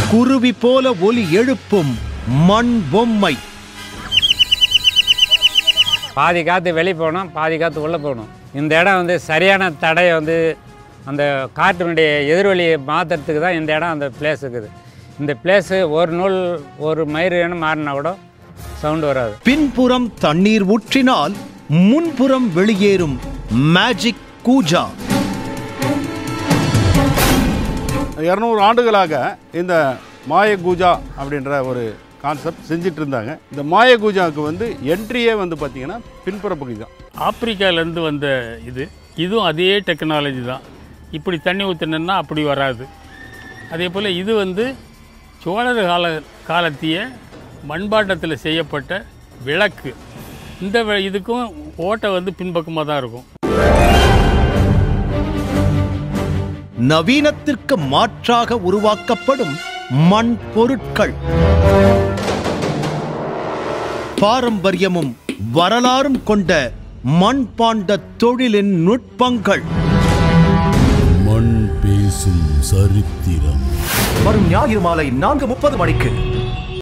குருவி போல ஒலி எழுப்பும் மண் பொம்மை பாதி காற்று வெளியே போகணும் பாதி காற்று உள்ளே போகணும் இந்த இடம் வந்து சரியான தடையை வந்து அந்த காற்றினுடைய எதிர்வழியை மாற்றுறதுக்கு தான் இந்த இடம் அந்த பிளேஸ் இருக்குது இந்த பிளேஸு ஒரு நூல் ஒரு மயிறு மாறினா கூட சவுண்டு வராது பின்புறம் தண்ணீர் ஊற்றினால் முன்புறம் வெளியேறும் மேஜிக் கூஜா இரநூறு ஆண்டுகளாக இந்த மாய கூஜா அப்படின்ற ஒரு கான்செப்ட் செஞ்சுட்டு இருந்தாங்க இந்த மாய கூஜாவுக்கு வந்து என்ட்ரியே வந்து பார்த்தீங்கன்னா பின்புற பகுதி தான் ஆப்பிரிக்காலேருந்து வந்த இது இதுவும் அதே டெக்னாலஜி தான் இப்படி தண்ணி ஊற்றினா அப்படி வராது அதே போல் இது வந்து சோழர் கால காலத்திய மண்பாண்டத்தில் செய்யப்பட்ட விளக்கு இந்த வி- இதுக்கும் ஓட்டை வந்து பின்பக்கமாக தான் இருக்கும் நவீனத்திற்கு மாற்றாக உருவாக்கப்படும் மண் பொருட்கள் பாரம்பரியமும் வரலாறும் கொண்ட மண்பாண்ட தொழிலின் நுட்பங்கள் மண் பேசும் சரித்திரம் வரும் ஞாயிறு மாலை நான்கு முப்பது மணிக்கு